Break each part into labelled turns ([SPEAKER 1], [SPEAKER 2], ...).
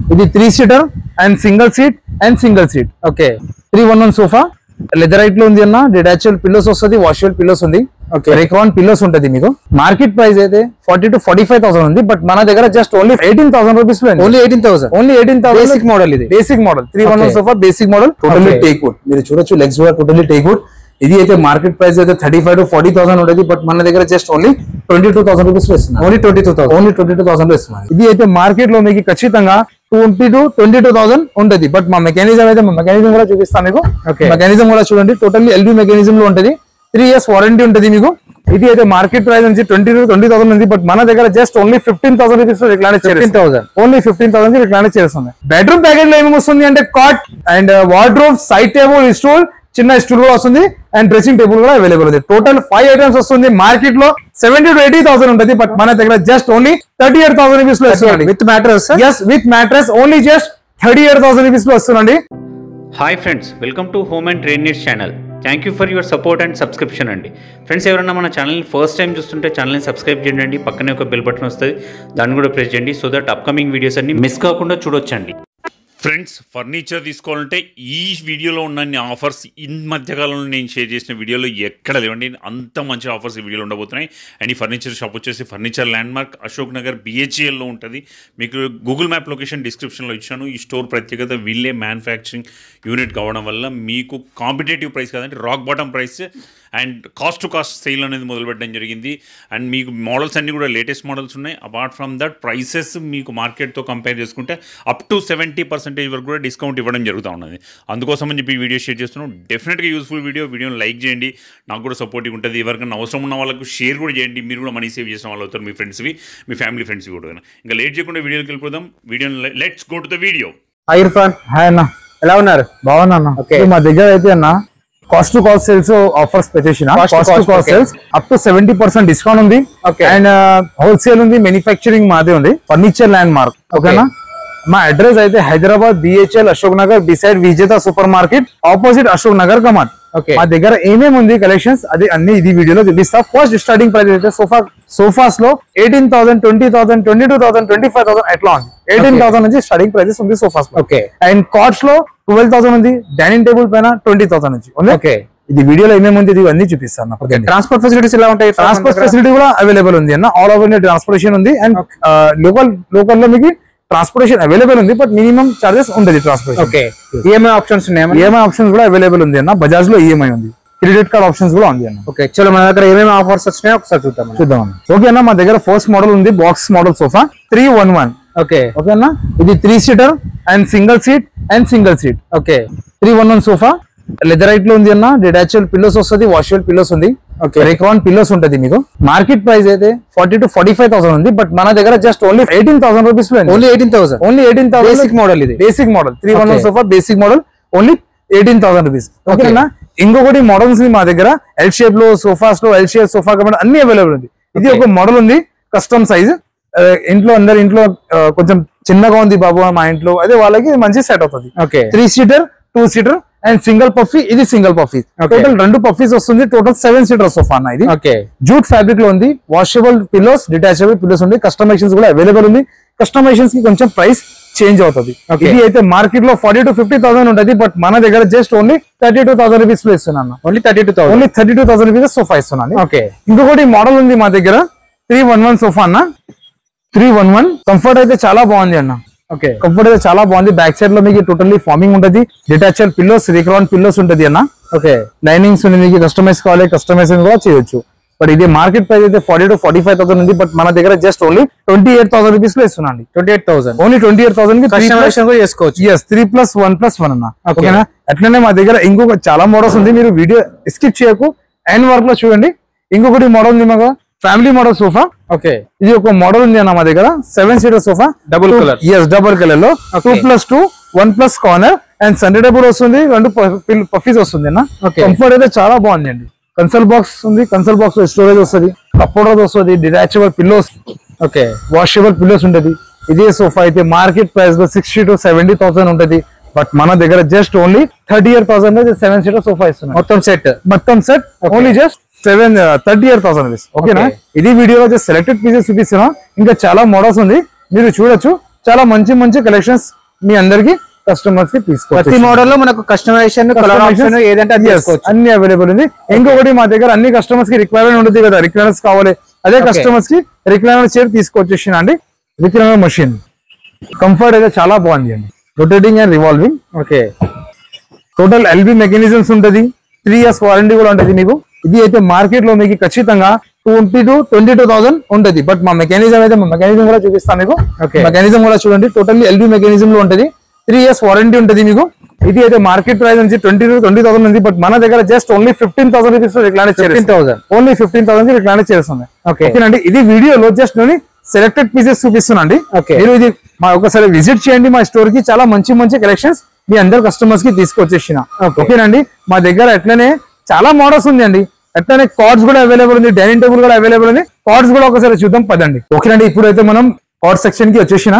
[SPEAKER 1] ఇది three seater and single seat and single seat
[SPEAKER 2] okay
[SPEAKER 1] three one one sofa leatherite లో ఉంది అన్న detachable pillows వస్తుంది washable pillows ఉంది
[SPEAKER 2] Okay.
[SPEAKER 1] రేక్రాన్ పిల్లోస్ ఉంటుంది మీకు మార్కెట్ ప్రైస్ అయితే forty to forty five thousand ఉంది బట్ మన దగ్గర just only eighteen thousand rupees లో
[SPEAKER 2] only eighteen thousand
[SPEAKER 1] only eighteen thousand
[SPEAKER 2] basic model ఇది
[SPEAKER 1] basic model three one one
[SPEAKER 2] Okay.
[SPEAKER 1] Sofa basic model totally
[SPEAKER 2] Okay.
[SPEAKER 1] Teak wood మీరు చూడొచ్చు legs కూడా totally teak wood ఇది అయితే market price అయితే thirty five to forty thousand ఉంటుంది but మన దగ్గర just only twenty two thousand rupees లో ఇస్తున్నారు
[SPEAKER 2] only twenty two thousand
[SPEAKER 1] only twenty two thousand ఇస్తున్నారు ఇది అయితే మార్కెట్ లో మీకు ఖచ్చితంగా twenty to twenty two thousand ఉంటుంది బట్ మా మెకానిజం అయితే మా మెకానిజం కూడా చూపిస్తాను మీకు
[SPEAKER 2] Okay.
[SPEAKER 1] మెకానిజం కూడా చూడండి టోటల్లీ ఎల్బీ మెకానిజం లో ఉంటుంది త్రీ ఇయర్స్ వారంటీ ఉంటుంది మీకు ఇది అయితే మార్కెట్ ప్రైస్ నుంచి ట్వంటీ టు ట్వంటీ థౌసండ్ ఉంది బట్ మన దగ్గర just only fifteen thousand rupees recline
[SPEAKER 2] fifteen thousand
[SPEAKER 1] only fifteen thousand recline చేస్తుంది బెడ్రూమ్ ప్యాకెట్ లో ఏమేమి వస్తుంది అంటే cot and wardrobe side table stool చిన్న స్టూల్ కూడా వస్తుంది అండ్ డ్రెస్సింగ్ టేబుల్ కూడా అవైలబుల్ ఉంది టోటల్ ఫైవ్ ఐటమ్స్ వస్తుంది మార్కెట్ లో సెవెంటీ టు ఎయిటీ థౌసండ్ ఉంటుంది బట్ మన దగ్గర just only thirty eight thousand rupees లో వస్తుంది
[SPEAKER 2] with mattress
[SPEAKER 1] yes with mattress only just thirty eight thousand rupees లో వస్తుందండి
[SPEAKER 3] hi friends welcome to home and trade needs channel thank you for your support and subscription అండి friends ఎవరైనా మన ఛానల్ని first time చూస్తుంటే ఛానల్ని సబ్స్క్రైబ్ చేయండి పక్కనే ఒక బెల్ బటన్ వస్తుంది దాన్ని కూడా ప్రెస్ చేయండి సో దట్ అప్కమింగ్ వీడియోస్ అన్ని మిస్ కాకుండా చూడొచ్చండి
[SPEAKER 4] ఫ్రెండ్స్ ఫర్నిచర్ తీసుకోవాలంటే ఈ వీడియోలో ఉన్న అన్ని ఆఫర్స్ ఈ మధ్యకాలంలో నేను షేర్ చేసిన వీడియోలో ఎక్కడ లేవండి అంత మంచి ఆఫర్స్ ఈ వీడియోలో ఉండబోతున్నాయి అండ్ ఈ ఫర్నిచర్ షాప్ వచ్చేసి furniture landmark Ashok Nagar బిహెచ్ఎల్లో ఉంటుంది మీకు గూగుల్ మ్యాప్ లొకేషన్ డిస్క్రిప్షన్లో ఇచ్చాను ఈ స్టోర్ ప్రత్యేకత వీళ్ళే మ్యానుఫ్యాక్చరింగ్ యూనిట్ కావడం వల్ల మీకు కాంపిటేటివ్ ప్రైస్ కాదంటే rock bottom price and cost to cost sale అనేది మొదలుపెట్టడం జరిగింది అండ్ మీకు మోడల్స్ అన్నీ కూడా లేటెస్ట్ మోడల్స్ ఉన్నాయి అపార్ట్ ఫ్రమ్ దట్ ప్రైసెస్ మీకు మార్కెట్తో కంపేర్ చేసుకుంటే అప్ టు సెవెంటీ పర్సెంటేజ్ వరకు కూడా డిస్కౌంట్ ఇవ్వడం జరుగుతూ ఉన్నది అందుకోసం అని చెప్పి ఈ వీడియో షేర్ చేస్తున్నాం డెఫినెట్గా యూస్ఫుల్ వీడియో వీడియోని లైక్ చేయండి నాకు కూడా సపోర్టివ్ ఉంటుంది ఎవరికైనా అవసరం ఉన్న వాళ్ళకు షేర్ కూడా చేయండి మీరు కూడా మనీ సేవ్ చేసిన వాళ్ళు అవుతారు మీ ఫ్రెండ్స్వి మీ ఫ్యామిలీ ఫ్రెండ్స్వి కూడా ఇంకా లేట్ చేయకుండా వీడియోకి వెళ్ళిపోదాం వీడియోని let's go to the video
[SPEAKER 2] hi Irfan
[SPEAKER 1] hi అన్న
[SPEAKER 2] ఎలా ఉన్నారు
[SPEAKER 1] బాగున్నా అన్న
[SPEAKER 2] Okay.
[SPEAKER 1] ఇది మా దగ్గర అయితే అన్న cost to cost sales offers పెట్టేసిన
[SPEAKER 2] Cost to
[SPEAKER 1] cost to
[SPEAKER 2] cost,
[SPEAKER 1] cost
[SPEAKER 2] okay.
[SPEAKER 1] Sales up to seventy percent discount ఉంది
[SPEAKER 2] Okay.
[SPEAKER 1] అండ్ హోల్సేల్ ఉంది మ్యానుఫ్యాక్చరింగ్ మాదే ఉంది ఫర్నిచర్ ల్యాండ్ మార్క్ ఓకేనా మా అడ్రస్ అయితే Hyderabad BHEL Ashok Nagar beside Vijetha supermarket opposite Ashok Nagar కమాన్
[SPEAKER 2] Okay.
[SPEAKER 1] మా దగ్గర ఏమేమి ఉంది కలెక్షన్స్ అది అన్ని ఇది వీడియోలో చూపిస్తా ఫస్ట్ స్టార్టింగ్ ప్రైస్ అయితే సోఫా సోఫాస్ లో eighteen thousand twenty thousand twenty two thousand twenty five thousand ఎట్లా ఉంది ఎయిటీన్ థౌసండ్ నుంచి స్టార్టింగ్ ప్రైసెస్ ఉంది సోఫాస్ లో
[SPEAKER 2] Okay.
[SPEAKER 1] అండ్ కార్డ్స్ లో ట్వెల్వ్ థౌసండ్ ఉంది డైనింగ్ టేబుల్ పైన ట్వంటీ థౌసండ్ నుంచి ఉంది
[SPEAKER 2] ఓకే
[SPEAKER 1] ఇది వీడియోలో ఏమేమి ఉంది ఇది అన్ని చూపిస్తాను
[SPEAKER 2] ట్రాన్స్పోర్ట్ ఫెసిలిటీస్ ఎలా ఉంటాయి
[SPEAKER 1] ట్రాన్స్పోర్ట్ ఫెసిలిటీ కూడా అవైలబుల్ ఉంది అన్న ఆల్ ఓవర్ ఇండియా ట్రాన్స్పోర్టేషన్ ఉంది అండ్ లోకల్ లోకల్ లో మీకు ట్రాన్స్పోర్టేషన్ అవైలబుల్ ఉంది బట్ మినిమం చార్జెస్ ఉంటుంది ట్రాన్స్పోర్టేషన్
[SPEAKER 2] ఓకే ఈఎంఐ ఆప్షన్స్ ఉన్నాయా
[SPEAKER 1] ఈఎంఐ ఆప్షన్స్ కూడా అవైలబుల్ ఉంది అన్న బజాజ్ లో ఈఎంఐ ఉంది క్రెడిట్ కార్డ్ ఆప్షన్స్ కూడా ఉంది అన్న
[SPEAKER 2] ఓకే చలో మన దగ్గర ఏమేమి ఆఫర్స్ వచ్చినాయో ఒకసారి చూద్దాం
[SPEAKER 1] చూద్దాం అన్న ఓకే అన్న మా దగ్గర ఫస్ట్ మోడల్ ఉంది box model sofa three one one
[SPEAKER 2] okay
[SPEAKER 1] okay అన్న ఇది three seater and single seat and single seat
[SPEAKER 2] okay
[SPEAKER 1] three one one sofa leatherite లో ఉంది అన్న డిటాచబుల్ పిల్లోస్ వస్తుంది వాషబుల్ పిల్లోస్ ఉంది
[SPEAKER 2] Okay.
[SPEAKER 1] రేక్రాన్ పిల్లోస్ ఉంటుంది మీకు మార్కెట్ ప్రైస్ అయితే forty to forty five thousand ఉంది బట్ మన దగ్గర just only eighteen thousand rupees లో
[SPEAKER 2] only eighteen thousand
[SPEAKER 1] only eighteen thousand
[SPEAKER 2] basic model ఇది
[SPEAKER 1] basic model three one one
[SPEAKER 2] Okay.
[SPEAKER 1] Sofa basic model only eighteen thousand rupees ఓకేనా ఇంకొకటి models మా దగ్గర L shape లో సోఫాస్ లో ఎల్ షేప్ సోఫా కాబట్టి అన్ని అవైలబుల్ ఉంది ఇది
[SPEAKER 2] Okay.
[SPEAKER 1] ఒక మోడల్ ఉంది కస్టమ్ సైజ్ ఇంట్లో అందరు ఇంట్లో ఆ, కొంచెం చిన్నగా ఉంది బాబు మా ఇంట్లో అదే వాళ్ళకి మంచి సెట్ అవుతుంది
[SPEAKER 2] okay
[SPEAKER 1] three seater two seater and single puffy ఇది సింగిల్ పఫీ
[SPEAKER 2] Okay.
[SPEAKER 1] టోటల్ రెండు పఫీస్ వస్తుంది టోటల్ సెవెన్ సీటర్ సోఫా అన్న ఇది
[SPEAKER 2] ఓకే
[SPEAKER 1] జూట్ ఫ్యాబ్రిక్ లో ఉంది వాషబుల్ పిల్లోస్ డిటాచబుల్ పిల్లోస్ ఉంది కస్టమైజేషన్స్ కూడా అవైలబుల్ ఉంది కస్టమైజేషన్స్ కి కొంచెం ప్రైస్ చేంజ్ అవుతుంది
[SPEAKER 2] Okay.
[SPEAKER 1] ఇది అయితే మార్కెట్ లో ఫార్టీ టు ఫిఫ్టీ థౌసండ్ ఉంటుంది బట్ మన దగ్గర just only thirty two thousand rupees లో ఇస్తున్నాను
[SPEAKER 2] only thirty two thousand
[SPEAKER 1] only thirty two thousand rupees sofa ఇస్తున్నాను
[SPEAKER 2] ఓకే
[SPEAKER 1] ఇంకొకటి మోడల్ ఉంది మా దగ్గర త్రీ వన్ వన్ సోఫా అన్న త్రీ వన్ వన్ కంఫర్ట్ అయితే చాలా బాగుంది అన్న
[SPEAKER 2] ఓకే
[SPEAKER 1] కంఫర్ట్ అయితే చాలా బాగుంది బ్యాక్ సైడ్ లో మీకు టోటల్లీ ఫార్మింగ్ ఉంటుంది డిటాచబుల్ పిల్లోస్ రిక్రాన్ పిల్లోస్ ఉంటుంది అన్న
[SPEAKER 2] ఓకే
[SPEAKER 1] లైనింగ్స్ ఉంది మీకు కస్టమైజ్ కావాలి కస్టమైజేషన్ కూడా చేయొచ్చు బట్ ఇది మార్కెట్ ప్రైస్ అయితే forty to forty five thousand ఉంది బట్ మన దగ్గర just only twenty eight thousand rupees లో ఇస్తున్నాండి
[SPEAKER 2] twenty eight thousand
[SPEAKER 1] only twenty eight thousand
[SPEAKER 2] customisation కూడా చేసుకోవచ్చు
[SPEAKER 1] yes three plus one plus one అన్న
[SPEAKER 2] Okay.
[SPEAKER 1] ఓకేనా అట్లనే మా దగ్గర ఇంకొక చాలా మోడల్స్ ఉంది మీరు వీడియో స్కిప్ చేయకు ఎండ్ వర్క్ లో చూడండి ఇంకొకటి మోడల్ ఉంది మాకు ఫ్యామిలీ మోడల్ సోఫా
[SPEAKER 2] ఓకే
[SPEAKER 1] ఇది ఒక మోడల్ ఉంది అన్న మా దగ్గర seven seater sofa
[SPEAKER 2] Double colour.
[SPEAKER 1] Yes double colour లో two
[SPEAKER 2] Okay.
[SPEAKER 1] Plus two one plus corner and centre table వస్తుంది రెండు పఫీస్ వస్తుంది అన్న
[SPEAKER 2] Okay.
[SPEAKER 1] కంఫర్ట్ అయితే చాలా బాగుంది అండి కన్సల్ బాక్స్ ఉంది కన్సల్ బాక్స్ లో స్టోరేజ్ వస్తుంది కప్పోర్డ్ వస్తుంది detachable pillows
[SPEAKER 2] okay
[SPEAKER 1] washable pillows ఉంటుంది ఇదే సోఫా అయితే మార్కెట్ ప్రైస్ లో సిక్స్టీ టు సెవెంటీ థౌసండ్ ఉంటుంది బట్ మన దగ్గర just only thirty eight thousand seven seater sofa ఇస్తున్నాం
[SPEAKER 2] మొత్తం సెట్
[SPEAKER 1] మొత్తం set only just seven thirty eight thousand rupees ఓకేనా
[SPEAKER 2] Okay.
[SPEAKER 1] ఇది వీడియోలో జస్ట్ సెలెక్టెడ్ పీసెస్ చూపిస్తున్నా ఇంకా చాలా మోడల్స్ ఉంది మీరు చూడొచ్చు చాలా మంచి మంచి కలెక్షన్స్ మీ అందరికి కస్టమర్స్ కి
[SPEAKER 2] ప్రతి
[SPEAKER 1] తీసుకోవచ్చు
[SPEAKER 2] మోడల్ లో మనకు కస్టమైజేషన్ కలర్ ఆప్షన్ ఏదంటే అది
[SPEAKER 1] Yes,
[SPEAKER 2] చేసుకోవచ్చు
[SPEAKER 1] అన్ని అవైలబుల్ ఉంది ఇంకొకటి మా దగ్గర అన్ని కస్టమర్స్ కి రిక్వైర్మెంట్ ఉంటుంది కదా రిక్వైర్మెంట్స్ కావాలి అదే కస్టమర్స్ కి రిక్వైర్మెంట్ చైర్ తీసుకొచ్చేసిన అండి రిక్వైర్మెంట్ మషిన్ కంఫర్ట్ అయితే చాలా బాగుంది అండి rotating and revolving
[SPEAKER 2] okay
[SPEAKER 1] total L B mechanisms ఉంటుంది త్రీ ఇయర్స్ వారంటీ కూడా ఉంటుంది మీకు ఇది అయితే మార్కెట్ లో మీకు ఖచ్చితంగా twenty to twenty two thousand ఉంటుంది బట్ మా మెకానిజం అయితే మా మెకానిజం కూడా చూపిస్తాను మీకు
[SPEAKER 2] Okay.
[SPEAKER 1] మెకానిజం కూడా చూడండి టోటల్లీ ఎల్బి మెకానిజం లో ఉంటుంది త్రీ ఇయర్స్ వారంటీ ఉంటుంది మీకు ఇది అయితే మార్కెట్ ప్రైస్ నుంచి ట్వంటీ టు ట్వంటీ థౌసండ్ ఉంది బట్ మన దగ్గర just only fifteen thousand rupees recline
[SPEAKER 2] fifteen thousand
[SPEAKER 1] only fifteen thousand recline చేస్తుంది
[SPEAKER 2] Okay.
[SPEAKER 1] ఓకేనండి ఇది వీడియోలో జస్ట్ నేను సెలెక్టెడ్ పీసెస్ చూపిస్తున్నాండి
[SPEAKER 2] Okay.
[SPEAKER 1] మీరు ఇది మా ఒకసారి విజిట్ చేయండి మా స్టోర్ కి చాలా మంచి మంచి కలెక్షన్స్ మీ అందరు కస్టమర్స్ కి తీసుకొచ్చేసిన
[SPEAKER 2] Okay.
[SPEAKER 1] ఓకేనండి మా దగ్గర ఎట్లనే చాలా మోడల్స్ ఉంది అండి అట్లనే కార్డ్స్ కూడా అవైలబుల్ ఉంది డైనింగ్ టేబుల్ కూడా అవైలబుల్ ఉంది కార్డ్స్ కూడా ఒకసారి చూద్దాం పదండి ఓకేనండి ఇప్పుడైతే మనం కార్డ్ సెక్షన్ కి వచ్చేసిన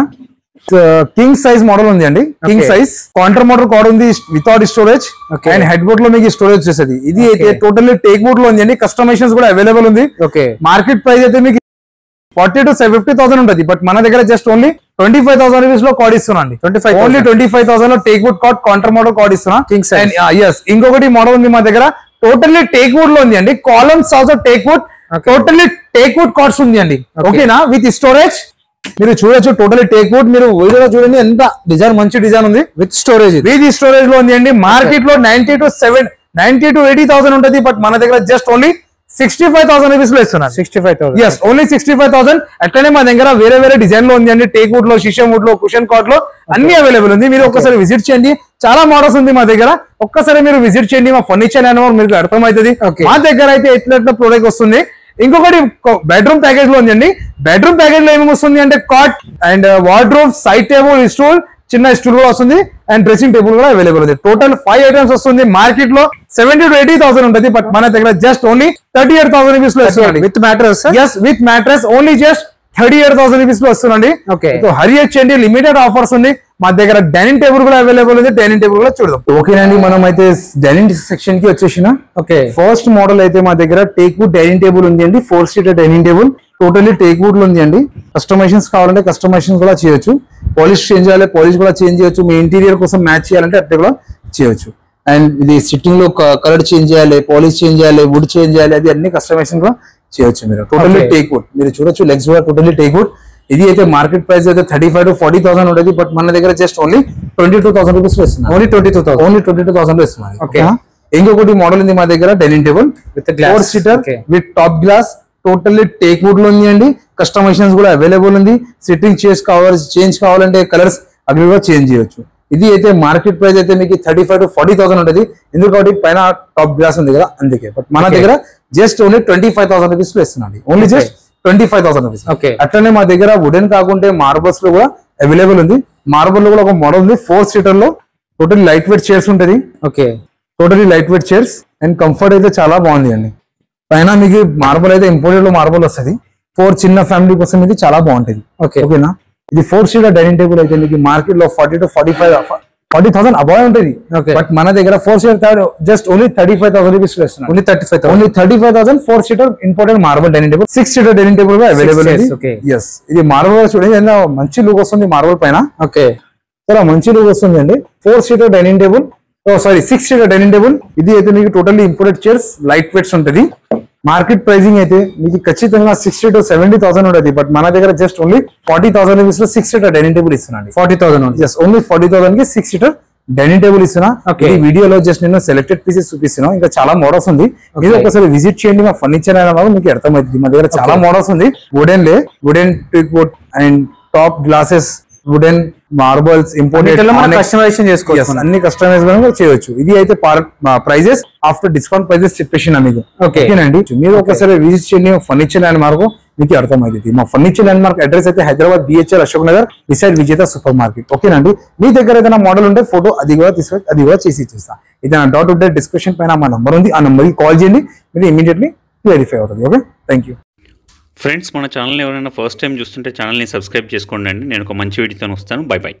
[SPEAKER 1] కింగ్ సైజ్ మోడల్ ఉంది అండి king
[SPEAKER 2] Okay.
[SPEAKER 1] Size counter model cot ఉంది without storage
[SPEAKER 2] Okay.
[SPEAKER 1] And headboard లో మీకు స్టోరేజ్ వచ్చేసది ఇది అయితే
[SPEAKER 2] Okay.
[SPEAKER 1] టోటల్లీ టేక్ బోర్డ్ లో ఉంది అండి కస్టమైజేషన్స్ కూడా అవైలబుల్ ఉంది
[SPEAKER 2] ఓకే
[SPEAKER 1] మార్కెట్ ప్రైస్ అయితే మీకు ఫార్టీ టు ఫిఫ్టీ థౌసండ్ ఉంటుంది బట్ మన దగ్గర just only twenty five thousand rupees లో కార్డ్ ఇస్తున్నాండి
[SPEAKER 2] 25,000.
[SPEAKER 1] ఓన్లీ ట్వంటీ ఫైవ్ థౌసండ్ లో teak wood cot counter model cot ఇస్తున్నా
[SPEAKER 2] King size.
[SPEAKER 1] ఎస్ ఇంకొకటి మోడల్ ఉంది మా దగ్గర టోటల్లీ టేక్ వుడ్ లో ఉంది అండి columns also teak wood
[SPEAKER 2] Okay.
[SPEAKER 1] Totally teak wood cots ఉంది అండి ఓకేనా విత్ స్టోరేజ్ మీరు చూడొచ్చు టోటల్లీ టేక్ వుడ్ మీరు వీడియోలో చూడండి ఎంత డిజైన్ మంచి డిజైన్ ఉంది
[SPEAKER 2] విత్ స్టోరేజ్ ఇది
[SPEAKER 1] వీధి స్టోరేజ్ లో ఉంది అండి మార్కెట్ లో ninety to seven ninety to eighty thousand ఉంటుంది బట్ మన దగ్గర just only sixty five thousand rupees లో ఇస్తున్నారు
[SPEAKER 2] sixty five thousand
[SPEAKER 1] yes only sixty five thousand అట్లనే మా దగ్గర వేరే వేరే డిజైన్ లో ఉంది అండి టేక్ వుడ్ లో షిషం వుడ్ లో కుషన్ కార్డ్ లో అన్ని అవైలబుల్ ఉంది మీరు ఒక్కసారి విజిట్ చేయండి చాలా మోడల్స్ ఉంది మా దగ్గర ఒక్కసారి మీరు విజిట్ చేయండి మా ఫర్నిచర్ అనే మీకు అర్థమవుతుంది
[SPEAKER 2] Okay.
[SPEAKER 1] మా దగ్గర అయితే ఎట్లా ఎట్లా ప్రోడక్ట్ వస్తుంది ఇంకొకటి బెడ్రూమ్ ప్యాకేజ్ లో ఉంది అండి బెడ్రూమ్ ప్యాకేజ్ లో ఏమేమి వస్తుంది అంటే cot and wardrobe side table stool చిన్న స్టూల్ కూడా వస్తుంది అండ్ డ్రెస్సింగ్ టేబుల్ కూడా అవైలబుల్ ఉంది టోటల్ ఫైవ్ ఐటమ్స్ వస్తుంది మార్కెట్ లో సెవెంటీ టు ఎయిటీ థౌసండ్ ఉంటుంది బట్ మన దగ్గర just only thirty eight thousand rupees లో వస్తుంది
[SPEAKER 2] with mattress
[SPEAKER 1] yes with mattress only just thirty eight thousand rupees లో వస్తుందండి
[SPEAKER 2] Okay.
[SPEAKER 1] సో హరి వచ్చేయండి లిమిటెడ్ ఆఫర్స్ ఉంది మా దగ్గర డైనింగ్ టేబుల్ కూడా అవైలబుల్ ఉంది డైనింగ్ టేబుల్ కూడా చూద్దాం ఓకేనండి మనం అయితే డైనింగ్ సెక్షన్ కి వచ్చేసిన
[SPEAKER 2] ఓకే
[SPEAKER 1] ఫస్ట్ మోడల్ అయితే మా దగ్గర టేక్ వుడ్ డైనింగ్ టేబుల్ ఉంది అండి four seater dining table totally teak wood లో ఉంది అండి కస్టమైజేషన్స్ కావాలంటే కస్టమైజేషన్ కూడా చేయొచ్చు పాలిష్ చేంజ్ చేయాలి పాలిష్ కూడా చేంజ్ చేయొచ్చు మీ ఇంటీరియర్ కోసం మ్యాచ్ చేయాలంటే అట్లా కూడా చేయొచ్చు అండ్ ఇది సిట్టింగ్ లో కలర్ చేంజ్ చేయాలి పాలిష్ చేంజ్ చేయాలి వుడ్ చేంజ్ చేయాలి అది అన్ని కస్టమైజేషన్ కూడా చేయొచ్చు మీరు టోటల్లీ
[SPEAKER 2] Okay.
[SPEAKER 1] టేక్ వుడ్ మీరు చూడొచ్చు లెగ్స్ కూడా టోటల్లీ టేక్ వుడ్ ఇది అయితే మార్కెట్ ప్రైస్ అయితే thirty five to forty thousand ఉంటుంది బట్ మన దగ్గర just only twenty two thousand rupees ఇస్తున్నారు
[SPEAKER 2] only twenty two thousand
[SPEAKER 1] only twenty two thousand ఇస్తున్నారు
[SPEAKER 2] Okay.
[SPEAKER 1] ఓకేనా? ఇంకొకటి మోడల్ ఉంది మా దగ్గర dining table
[SPEAKER 2] With glass.
[SPEAKER 1] Four seater
[SPEAKER 2] Okay.
[SPEAKER 1] With top glass totally teak wood లో ఉంది అండి కస్టమైజేషన్స్ కూడా అవైలబుల్ ఉంది సిట్టింగ్ చేంజ్ కావాలి చేంజ్ కావాలంటే కలర్స్ అవి కూడా చేంజ్ చేయొచ్చు ఇది అయితే మార్కెట్ ప్రైస్ అయితే మీకు thirty five to forty thousand ఉంటుంది ఎందుకంటే పైన టాప్ గ్లాస్ ఉంది కదా అందుకే బట్ మన దగ్గర just only twenty five thousand rupees లో ఇస్తున్నాండి only just twenty five thousand rupees
[SPEAKER 2] Okay.
[SPEAKER 1] అట్లనే మా దగ్గర వుడెన్ కాకుంటే మార్బల్స్ లో కూడా అవైలబుల్ ఉంది మార్బల్ లో కూడా ఒక మోడల్ ఉంది ఫోర్ సీటర్ లో టోటల్ లైట్ వెయిట్ చైర్స్ ఉంటుంది
[SPEAKER 2] okay
[SPEAKER 1] totally light weight chairs and comfort అయితే చాలా బాగుంది అండి పైన మీకు మార్బల్ అయితే ఇంపోర్టెడ్ లో మార్బల్ వస్తుంది ఫోర్ చిన్న ఫ్యామిలీ కోసం ఇది చాలా బాగుంటుంది
[SPEAKER 2] ఓకే
[SPEAKER 1] ఓకేనా ఇది ఫోర్ సీటర్ డైనింగ్ టేబుల్ అయితే మీకు మార్కెట్ లో forty to forty five forty thousand above ఉంటుంది
[SPEAKER 2] Okay.
[SPEAKER 1] బట్ మన దగ్గర four seater third just only thirty five thousand rupees వేస్తున్నాం
[SPEAKER 2] only thirty five thousand
[SPEAKER 1] only thirty five thousand four seater important marble dining table six seater dining table గా available
[SPEAKER 2] chairs,
[SPEAKER 1] ఉంది
[SPEAKER 2] okay.
[SPEAKER 1] Yes ఇది marble చూడండి ఎంత మంచి look వస్తుంది marble పైన
[SPEAKER 2] okay
[SPEAKER 1] చాలా మంచి లుక్ వస్తుంది అండి four seater dining table sorry six seater dining table ఇది అయితే మీకు totally imported chairs light weights ఉంటుంది మార్కెట్ ప్రైసింగ్ అయితే మీకు ఖచ్చితంగా సిక్స్టీ టు సెవెంటీ థౌసండ్ ఉంటుంది బట్ మన దగ్గర just only forty thousand rupees లో సిక్స్ సీటర్ డైనింగ్ టేబుల్ ఇస్తున్నాండి
[SPEAKER 2] forty thousand
[SPEAKER 1] yes only forty thousand కి సిక్స్ సీటర్ డైనింగ్ టేబుల్ ఇస్తున్నా
[SPEAKER 2] Okay.
[SPEAKER 1] ఈ వీడియోలో జస్ట్ నేను సెలెక్టెడ్ పీసెస్ చూపిస్తున్నాను ఇంకా చాలా మోడల్స్ ఉంది మీరు
[SPEAKER 2] Okay.
[SPEAKER 1] ఒకసారి విజిట్ చేయండి మా ఫర్నిచర్ అయిన వాళ్ళు మీకు అర్థమవుతుంది మా దగ్గర చాలా
[SPEAKER 2] Okay.
[SPEAKER 1] మోడల్స్ ఉంది వుడెన్ లే wooden wood and top glasses wooden marbles imported
[SPEAKER 2] వీటిలో మనం కస్టమైజేషన్ చేసుకోవచ్చు
[SPEAKER 1] Yes,
[SPEAKER 2] మనం.
[SPEAKER 1] అన్ని కస్టమైజ్ కూడా చేయొచ్చు ఇది అయితే ప్రైజెస్ ఆఫ్టర్ డిస్కౌంట్ ప్రైజెస్ చెప్పేసిన మీకు
[SPEAKER 2] Okay.
[SPEAKER 1] ఓకేనండి మీరు ఒకసారి విజిట్ చేయండి ఫర్నిచర్ ల్యాండ్ మార్క్ మీకు అర్థమవుతుంది మా ఫర్నిచర్ ల్యాండ్ మార్క్ అడ్రస్ అయితే Hyderabad BHEL Ashok Nagar beside Vijetha supermarket ఓకేనండి మీ దగ్గర ఏదైనా మోడల్ ఉంటే ఫోటో అది కూడా తీసుకొని అది కూడా చేసి ఇచ్చేస్తా ఏదైనా డౌట్ ఉంటే డిస్క్రిప్షన్ పైన మా నంబర్ ఉంది ఆ నంబర్కి కాల్ చేయండి మీరు ఇమీడియట్లీ క్లారిఫై అవుతుంది ఓకే థ్యాంక్ యూ
[SPEAKER 3] ఫ్రెండ్స్ మన ఛానల్ ఎవరైనా ఫస్ట్ టైం చూస్తుంటే ఛానల్ని సబ్స్క్రైబ్ చేసుకోండి అండి నేను ఒక మంచి వీడియోతో వస్తాను బై బై